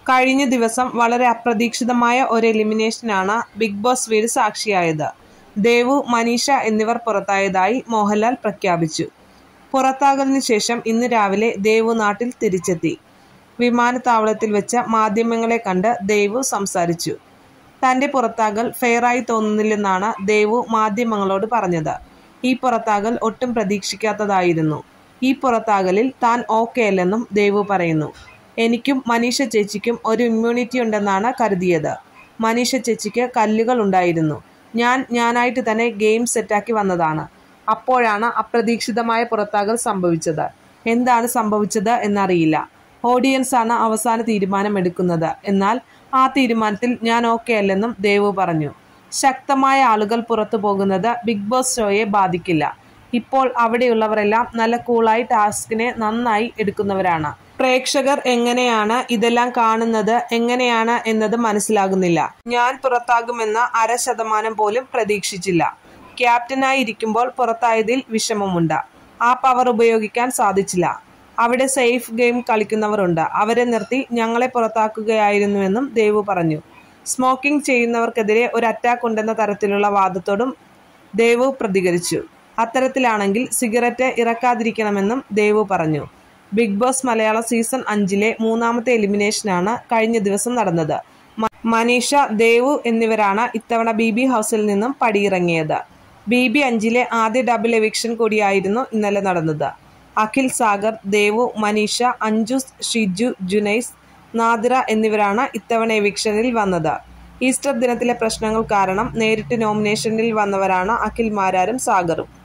കഴിഞ്ഞ ദിവസം വളരെ അപ്രതീക്ഷിതമായ ഒരു എലിമിനേഷനാണ് ബിഗ് ബോസ് വീട് സാക്ഷിയായത് ദേവു മനീഷ എന്നിവർ പുറത്തായതായി മോഹൻലാൽ പ്രഖ്യാപിച്ചു പുറത്താകലിനു ശേഷം ഇന്ന് രാവിലെ ദേവു നാട്ടിൽ തിരിച്ചെത്തി വിമാനത്താവളത്തിൽ വെച്ച് മാധ്യമങ്ങളെ കണ്ട് ദേവു സംസാരിച്ചു തന്റെ പുറത്താകൽ ഫെയറായി തോന്നുന്നില്ലെന്നാണ് ദേവു മാധ്യമങ്ങളോട് പറഞ്ഞത് ഈ പുറത്താകൽ ഒട്ടും പ്രതീക്ഷിക്കാത്തതായിരുന്നു ഈ പുറത്താകലിൽ താൻ ഓക്കെ അല്ലെന്നും ദേവു പറയുന്നു എനിക്കും മനീഷ ചേച്ചിക്കും ഒരു ഇമ്മ്യൂണിറ്റി ഉണ്ടെന്നാണ് കരുതിയത് മനീഷ ചേച്ചിക്ക് കല്ലുകൾ ഉണ്ടായിരുന്നു ഞാൻ ഞാനായിട്ട് തന്നെ ഗെയിം സെറ്റാക്കി വന്നതാണ് അപ്പോഴാണ് അപ്രതീക്ഷിതമായ പുറത്താകൽ സംഭവിച്ചത് എന്താണ് സംഭവിച്ചത് എന്നറിയില്ല ഓഡിയൻസ് ആണ് അവസാന തീരുമാനം എടുക്കുന്നത് എന്നാൽ ആ തീരുമാനത്തിൽ ഞാൻ ഓക്കെ അല്ലെന്നും ദേവു പറഞ്ഞു ശക്തമായ ആളുകൾ പുറത്തു പോകുന്നത് ബിഗ് ബോസ് ഷോയെ ബാധിക്കില്ല ഇപ്പോൾ അവിടെയുള്ളവരെല്ലാം നല്ല കൂളായി ടാസ്കിനെ നന്നായി എടുക്കുന്നവരാണ് പ്രേക്ഷകർ എങ്ങനെയാണ് ഇതെല്ലാം കാണുന്നത് എങ്ങനെയാണ് എന്നത് മനസ്സിലാകുന്നില്ല ഞാൻ പുറത്താകുമെന്ന അര ശതമാനം പോലും പ്രതീക്ഷിച്ചില്ല ക്യാപ്റ്റനായി ഇരിക്കുമ്പോൾ പുറത്തായതിൽ വിഷമമുണ്ട് ആ പവർ ഉപയോഗിക്കാൻ സാധിച്ചില്ല അവിടെ സേഫ് ഗെയിം കളിക്കുന്നവരുണ്ട് അവരെ നിർത്തി ഞങ്ങളെ പുറത്താക്കുകയായിരുന്നുവെന്നും ദേവു പറഞ്ഞു സ്മോക്കിംഗ് ചെയ്യുന്നവർക്കെതിരെ ഒരു അറ്റാക്ക് ഉണ്ടെന്ന തരത്തിലുള്ള വാദത്തോടും ദേവു പ്രതികരിച്ചു അത്തരത്തിലാണെങ്കിൽ സിഗരറ്റ് ഇറക്കാതിരിക്കണമെന്നും ദേവു പറഞ്ഞു ബിഗ് ബോസ് മലയാളം സീസൺ അഞ്ചിലെ മൂന്നാമത്തെ എലിമിനേഷനാണ് കഴിഞ്ഞ ദിവസം നടന്നത് മനീഷ ദേവു എന്നിവരാണ് ഇത്തവണ ബി ബി ഹൗസിൽ നിന്നും പടിയിറങ്ങിയത് ബി ബി അഞ്ചിലെ ആദ്യ ഡബിൾ എവിക്ഷൻ കൂടിയായിരുന്നു ഇന്നലെ നടന്നത് അഖിൽ സാഗർ ദേവു മനീഷ അഞ്ജുസ് ഷിജു ജുനൈസ് നാദിറ എന്നിവരാണ് ഇത്തവണ എവിക്ഷനിൽ വന്നത് ഈസ്റ്റർ ദിനത്തിലെ പ്രശ്നങ്ങൾ കാരണം നേരിട്ട് നോമിനേഷനിൽ വന്നവരാണ് അഖിൽ മാരാരും സാഗറും